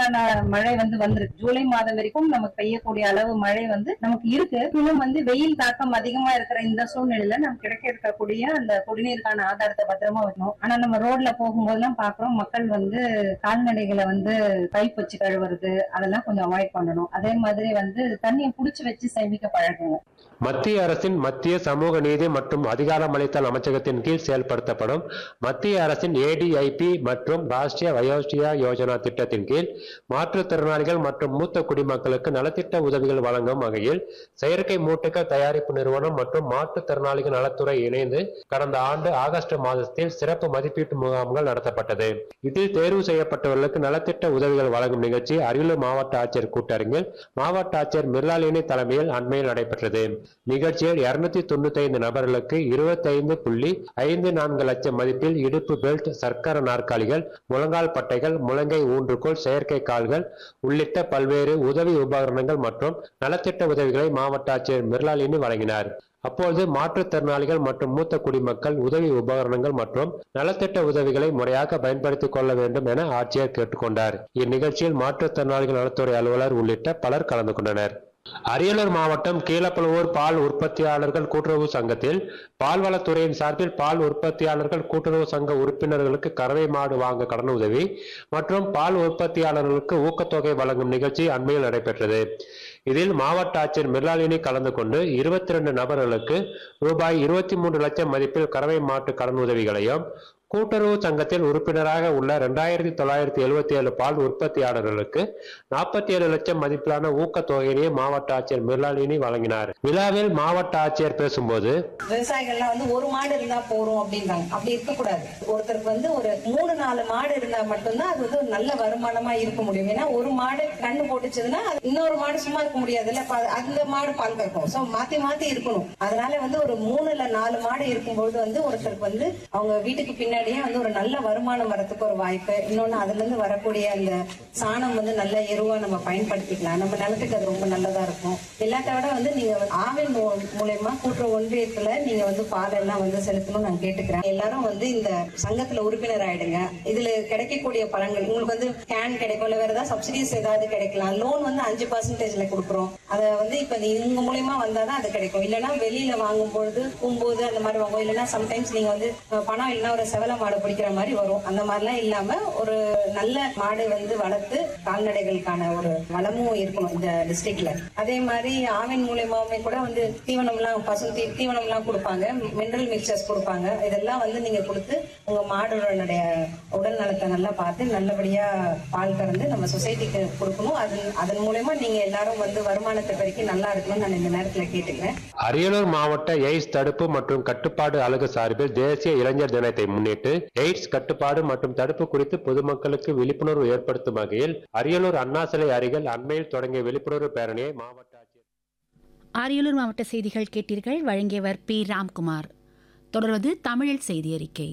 நமக்கான மழை வந்து வந்திருக்கு ஜூலை மாதம் வரைக்கும் நமக்கு பெய்யக்கூடிய அளவு மழை வந்து நமக்கு இருக்கு இன்னும் வந்து வெயில் தாக்கம் அதிகமா இருக்கிற இந்த சூழ்நிலையில நமக்கு கிடைக்க இருக்கக்கூடிய அந்த குடிநீருக்கான ஆதாரத்தை பத்திரமா வைக்கணும் ஆனா நம்ம ரோட்ல போகும்போதெல்லாம் பாக்குறோம் மக்கள் வந்து கால்நடைகளை வந்து பைப் வச்சு கழுவுறது அதெல்லாம் கொஞ்சம் அவாய்ட் பண்ணணும் அதே மாதிரி வந்து தண்ணியை புடிச்சு வச்சு சேமிக்க பழகுங்க மத்திய அரசின் மத்திய சமூக நீதி மற்றும் அதிகாரமளித்தல் அமைச்சகத்தின் கீழ் செயல்படுத்தப்படும் மத்திய அரசின் ஏடிஐபி மற்றும் ராஷ்டிரிய வயோஸ்டியா யோஜனா திட்டத்தின் கீழ் மாற்றுத்திறனாளிகள் மற்றும் மூத்த குடிமக்களுக்கு நலத்திட்ட உதவிகள் வழங்கும் வகையில் செயற்கை மூட்டுகள் தயாரிப்பு நிறுவனம் மற்றும் மாற்றுத்திறனாளிகள் நலத்துறை இணைந்து கடந்த ஆண்டு ஆகஸ்ட் மாதத்தில் சிறப்பு மதிப்பீட்டு முகாம்கள் நடத்தப்பட்டது இதில் தேர்வு செய்யப்பட்டவர்களுக்கு நலத்திட்ட உதவிகள் வழங்கும் நிகழ்ச்சி அரியலூர் மாவட்ட ஆட்சியர் கூட்டரங்கில் மாவட்ட ஆட்சியர் மிர்லாலினி தலைமையில் அண்மையில் நடைபெற்றது நிகழ்ச்சியில் இருநூத்தி தொண்ணூத்தி ஐந்து நபர்களுக்கு இருபத்தி ஐந்து புள்ளி ஐந்து நான்கு லட்சம் மதிப்பில் இடுப்பு பெல்ட் சர்க்கர நாற்காலிகள் முழங்கால் பட்டைகள் முழங்கை ஊன்றுகோல் செயற்கை கால்கள் உள்ளிட்ட பல்வேறு உதவி உபகரணங்கள் மற்றும் நலத்திட்ட உதவிகளை மாவட்ட ஆட்சியர் மிர்லாலினி வழங்கினார் அப்பொழுது மாற்றுத்திறனாளிகள் மற்றும் மூத்த குடிமக்கள் உதவி உபகரணங்கள் மற்றும் நலத்திட்ட உதவிகளை முறையாக பயன்படுத்திக் கொள்ள வேண்டும் என ஆட்சியர் கேட்டுக்கொண்டார் இந்நிகழ்ச்சியில் மாற்றுத்திறனாளிகள் நலத்துறை அலுவலர் உள்ளிட்ட பலர் கலந்து கொண்டனர் அரியலூர் மாவட்டம் கீழப்பழுவூர் பால் உற்பத்தியாளர்கள் கூட்டுறவு சங்கத்தில் பால்வளத்துறையின் சார்பில் பால் உற்பத்தியாளர்கள் கூட்டுறவு சங்க உறுப்பினர்களுக்கு கறவை மாடு வாங்க கடன் உதவி மற்றும் பால் உற்பத்தியாளர்களுக்கு ஊக்கத்தொகை வழங்கும் நிகழ்ச்சி அண்மையில் நடைபெற்றது இதில் மாவட்ட ஆட்சியர் மிர்லாலினி கலந்து கொண்டு இருபத்தி ரெண்டு நபர்களுக்கு ரூபாய் இருபத்தி மூன்று லட்சம் மதிப்பில் கறவை மாட்டு கடன் உதவிகளையும் கூட்டுறவு சங்கத்தில் உறுப்பினராக உள்ள இரண்டாயிரத்தி தொள்ளாயிரத்தி எழுபத்தி ஏழு பால் உற்பத்தியாளர்களுக்கு நாற்பத்தி ஏழு லட்சம் மதிப்பிலான ஊக்கத்தொகையினை மாவட்ட ஆட்சியர் மிர்லாலினி வழங்கினார் விழாவில் மாவட்ட ஆட்சியர் பேசும்போது விவசாயிகள்லாம் வந்து ஒரு மாடு இருந்தா போறோம் அப்படின்றாங்க அப்படி இருக்கக்கூடாது ஒருத்தருக்கு வந்து ஒரு மூணு நாலு மாடு இருந்தா மட்டும்தான் அது வந்து ஒரு நல்ல வருமானமா இருக்க முடியும் ஏன்னா ஒரு மாடு கண்ணு போட்டுச்சதுன்னா அது இன்னொரு மாடு சும்மா இருக்க முடியாதுல்ல அப்ப அது- அந்த மாடு பால் கறக்கும் சோ மாத்தி மாத்தி இருக்கணும் அதனால வந்து ஒரு மூணு இல்ல நாலு மாடு இருக்கும்போது வந்து ஒருத்தருக்கு வந்து அவங்க வீட்டுக்கு பின்னாடியே வந்து ஒரு நல்ல வருமானம் வரதுக்கு ஒரு வாய்ப்பு இன்னொன்னு அதுல இருந்து வரக்கூடிய அந்த சாணம் வந்து நல்ல எருவா நம்ம பயன்படுத்திக்கலாம் நம்ம நிலத்துக்கு அது ரொம்ப நல்லதா இருக்கும் எல்லாத்த விட வந்து நீங்க வந்து ஆவின் மூ- மூலியமா கூட்டுறவு ஒன்றியத்துல நீங்க வந்து பால் எல்லாம் வந்து செலுத்தணும்னு நான் கேட்டுக்கிறேன் எல்லாரும் வந்து இந்த சங்கத்துல உறுப்பினர் ஆயிடுங்க இதுல கிடைக்கக்கூடிய பலன்கள் உங்களுக்கு வந்து கேன் கிடைக்கும் இல்ல வேற ஏதாவது சப்சிடிஸ் ஏதாவது கிடைக்கலாம் லோன் வந்து அஞ்சு பர்சன்டேஜ்ல கொடுக்குறோம் அதை வந்து இப்ப நீ- உங்க மூலியமா வந்தாதான் அது கிடைக்கும் இல்லைன்னா வெளியில வாங்கும் பொழுது பூம்போது அந்த மாதிரி வாங்குவோம் இல்லைன்னா சம்டைம்ஸ் நீங்க வந்து அஹ், பணம் இல்லைன்னா ஒரு செவல மாடு பிடிக்கிற மாதிரி வரும் அந்த மாதிரிலாம் இல்லாம ஒரு நல்ல மாடு வந்து வளர்த்து கால்நடைகளுக்கான ஒரு வளமும் இருக்கணும் இந்த டிஸ்ட்ரிக்ட்ல அதே மாதிரி ஆவின் மூலியமாவுமே கூட வந்து தீவனம்லாம் பசு தீ தீவனம்லாம் கொடுப்பாங்க மினரல் மிக்சர்ஸ் கொடுப்பாங்க இதெல்லாம் வந்து நீங்க கொடுத்து உங்க மாடுடைய உடல் நலத்தை நல்லா பார்த்து நல்லபடியா பால் கறந்து நம்ம சொசைட்டிக்கு கொடுக்கணும் அதன் அதன் மூலயமா நீங்க எல்லாரும் வந்து வருமானத்தை பெருக்கி நல்லா இருக்கணும்னு நான் இந்த நேரத்துல கேட்டுக்கிறேன் அரியலூர் மாவட்ட எய்ட்ஸ் தடுப்பு மற்றும் கட்டுப்பாடு அலகு சார்பில் தேசிய இளைஞர் தினத்தை முன்னிட்டு எய்ட்ஸ் கட்டுப்பாடு மற்றும் தடுப்பு குறித்து பொதுமக்களுக்கு விழிப்புணர்வு ஏற்படுத்தும் வகையில் அரியலூர் அண்ணா சிலை அருகில் அண்மையில் தொடங்கிய விழிப்புணர்வு பேரணியை மாவட்ட ஆட்சியர் அரியலூர் மாவட்ட செய்திகள் கேட்டீர்கள் வழங்கியவர் பி ராம்குமார் தொடர்வது தமிழில் செய்தி அறிக்கை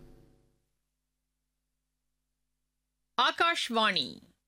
ஆகாஷ்வாணி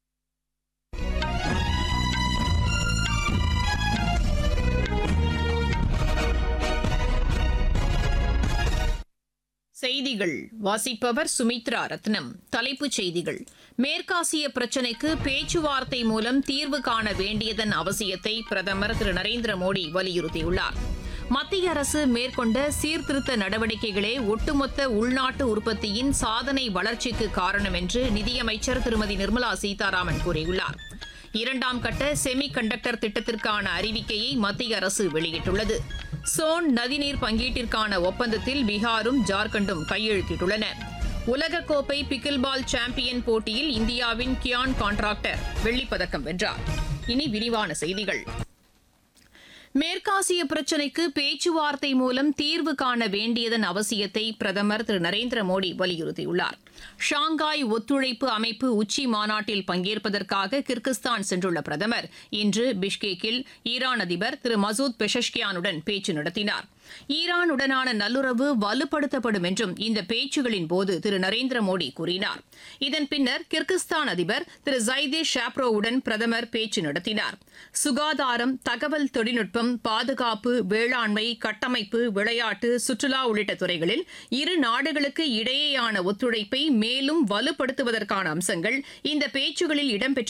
செய்திகள் வாசிப்பவர் சுமித்ரா ரத்னம் தலைப்புச் செய்திகள் மேற்காசிய பிரச்சினைக்கு பேச்சுவார்த்தை மூலம் தீர்வு காண வேண்டியதன் அவசியத்தை பிரதமர் திரு நரேந்திர மோடி வலியுறுத்தியுள்ளார் மத்திய அரசு மேற்கொண்ட சீர்திருத்த நடவடிக்கைகளே ஒட்டுமொத்த உள்நாட்டு உற்பத்தியின் சாதனை வளர்ச்சிக்கு காரணம் என்று நிதியமைச்சர் திருமதி நிர்மலா சீதாராமன் கூறியுள்ளார் இரண்டாம் கட்ட செமி கண்டக்டர் திட்டத்திற்கான அறிவிக்கையை மத்திய அரசு வெளியிட்டுள்ளது சோன் நதிநீர் பங்கீட்டிற்கான ஒப்பந்தத்தில் பீகாரும் ஜார்க்கண்டும் கையெழுத்திட்டுள்ளன உலகக்கோப்பை பிக்கில் பால் சாம்பியன் போட்டியில் இந்தியாவின் கியான் கான்ட்ராக்டர் வெள்ளிப்பதக்கம் வென்றார் இனி விரிவான செய்திகள் மேற்காசிய பிரச்சினைக்கு பேச்சுவார்த்தை மூலம் தீர்வு காண வேண்டியதன் அவசியத்தை பிரதமர் திரு நரேந்திர மோடி வலியுறுத்தியுள்ளார் ஷாங்காய் ஒத்துழைப்பு அமைப்பு உச்சி மாநாட்டில் பங்கேற்பதற்காக கிர்கிஸ்தான் சென்றுள்ள பிரதமர் இன்று பிஷ்கேக்கில் ஈரான் அதிபர் திரு மசூத் பெஷஷ்கியானுடன் பேச்சு நடத்தினார் ஈரானுடனான நல்லுறவு வலுப்படுத்தப்படும் என்றும் இந்த பேச்சுகளின் போது திரு நரேந்திர மோடி கூறினார் இதன் பின்னர் கிர்கிஸ்தான் அதிபர் திரு ஜைதே ஷாப்ரோவுடன் பிரதமர் பேச்சு நடத்தினார் சுகாதாரம் தகவல் தொழில்நுட்பம் பாதுகாப்பு வேளாண்மை கட்டமைப்பு விளையாட்டு சுற்றுலா உள்ளிட்ட துறைகளில் இரு நாடுகளுக்கு இடையேயான ஒத்துழைப்பை மேலும் வலுப்படுத்துவதற்கான அம்சங்கள் இந்த பேச்சுகளில் இடம்பெற்ற